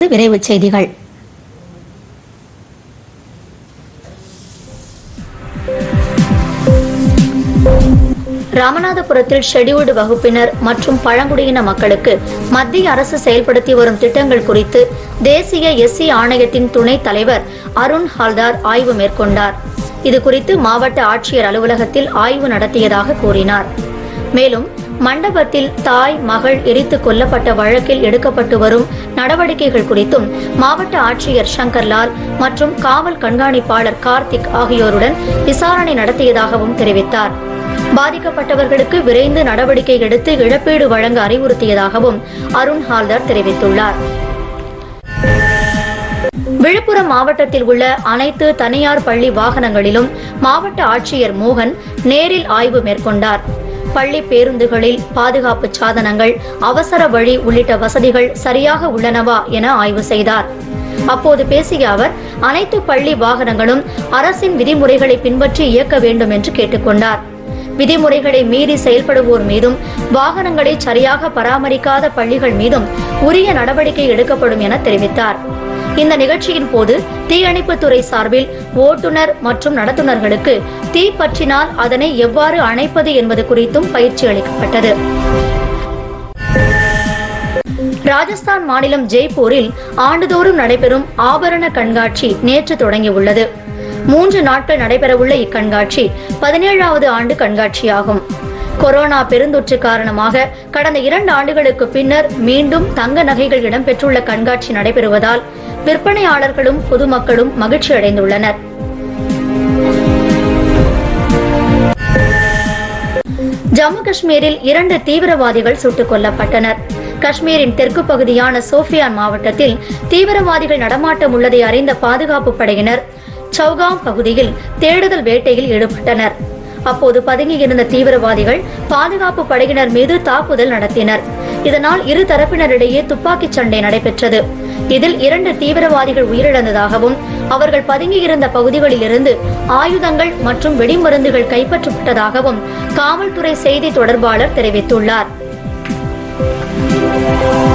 அடுத்து விரைவுச் செய்திகள் ராமநாதபுரத்தில் ஷெட்யூல்டு வகுப்பினர் மற்றும் பழங்குடியின மக்களுக்கு மத்திய அரசு செயல்படுத்தி வரும் திட்டங்கள் குறித்து தேசிய எஸ்சி ஆணையத்தின் துணைத் தலைவர் அருண் ஹால்தார் ஆய்வு மேற்கொண்டார் இது குறித்து மாவட்ட ஆட்சியர் அலுவலகத்தில் ஆய்வு நடத்தியதாக கூறினார் மேலும் மண்டபத்தில் தாய் மகள் எரித்து கொல்லப்பட்ட வழக்கில் எடுக்கப்பட்டு வரும் நடவடிக்கைகள் குறித்தும் மாவட்ட ஆட்சியர் சங்கர்லால் மற்றும் காவல் கண்காணிப்பாளர் கார்த்திக் ஆகியோருடன் விசாரணை நடத்தியதாகவும் தெரிவித்தார் பாதிக்கப்பட்டவர்களுக்கு விரைந்து நடவடிக்கை எடுத்து இழப்பீடு வழங்க அறிவுறுத்தியதாகவும் அருண் ஹால்தர் தெரிவித்துள்ளார் விழுப்புரம் மாவட்டத்தில் உள்ள அனைத்து தனியார் பள்ளி வாகனங்களிலும் மாவட்ட ஆட்சியர் மோகன் நேரில் ஆய்வு மேற்கொண்டார் பள்ளி பேருந்துகளில் பாதுகாப்பு சாதனங்கள் அவசர வழி உள்ளிட்ட வசதிகள் சரியாக உள்ளனவா என ஆய்வு செய்தார் அப்போது பேசிய அவர் அனைத்து பள்ளி வாகனங்களும் அரசின் விதிமுறைகளை பின்பற்றி இயக்க வேண்டும் என்று கேட்டுக்கொண்டார் விதிமுறைகளை மீறி செயல்படுவோர் மீதும் வாகனங்களை சரியாக பராமரிக்காத பள்ளிகள் மீதும் உரிய நடவடிக்கை எடுக்கப்படும் என தெரிவித்தார் இந்த நிகழ்ச்சியின் போது தீயணைப்புத்துறை சார்பில் ஓட்டுநர் மற்றும் நடத்துனர்களுக்கு தீ பற்றினால் அதனை எவ்வாறு அணைப்பது என்பது குறித்தும் பயிற்சி அளிக்கப்பட்டது ராஜஸ்தான் மாநிலம் ஜெய்ப்பூரில் ஆண்டுதோறும் நடைபெறும் ஆபரண கண்காட்சி நேற்று தொடங்கியுள்ளது மூன்று நாட்கள் நடைபெறவுள்ள இக்கண்காட்சி பதினேழாவது ஆண்டு கண்காட்சியாகும் கொரோனா பெருந்தொற்று காரணமாக கடந்த இரண்டு ஆண்டுகளுக்கு பின்னர் மீண்டும் தங்க நகைகள் இடம்பெற்றுள்ள கண்காட்சி நடைபெறுவதால் விற்பனையாளர்களும் பொதுமக்களும் மகிழ்ச்சி அடைந்துள்ளனர் ஜம்மு காஷ்மீரில் இரண்டு தீவிரவாதிகள் சுட்டுக் கொல்லப்பட்டனர் காஷ்மீரின் தெற்கு பகுதியான சோஃபியான் மாவட்டத்தில் தீவிரவாதிகள் நடமாட்டம் உள்ளதை அறிந்த பாதுகாப்பு படையினர் சௌகாம் பகுதியில் தேடுதல் வேட்டையில் ஈடுபட்டனர் அப்போது பதுங்கியிருந்த தீவிரவாதிகள் பாதுகாப்பு படையினர் மீது தாக்குதல் நடத்தினர் இதனால் இரு தரப்பினரிடையே துப்பாக்கிச் சண்டை நடைபெற்றது இதில் இரண்டு தீவிரவாதிகள் உயிரிழந்ததாகவும் அவர்கள் பதுங்கியிருந்த பகுதிகளிலிருந்து ஆயுதங்கள் மற்றும் வெடிமருந்துகள் கைப்பற்றப்பட்டதாகவும் காவல்துறை செய்தி தொடர்பாளர் தெரிவித்துள்ளார்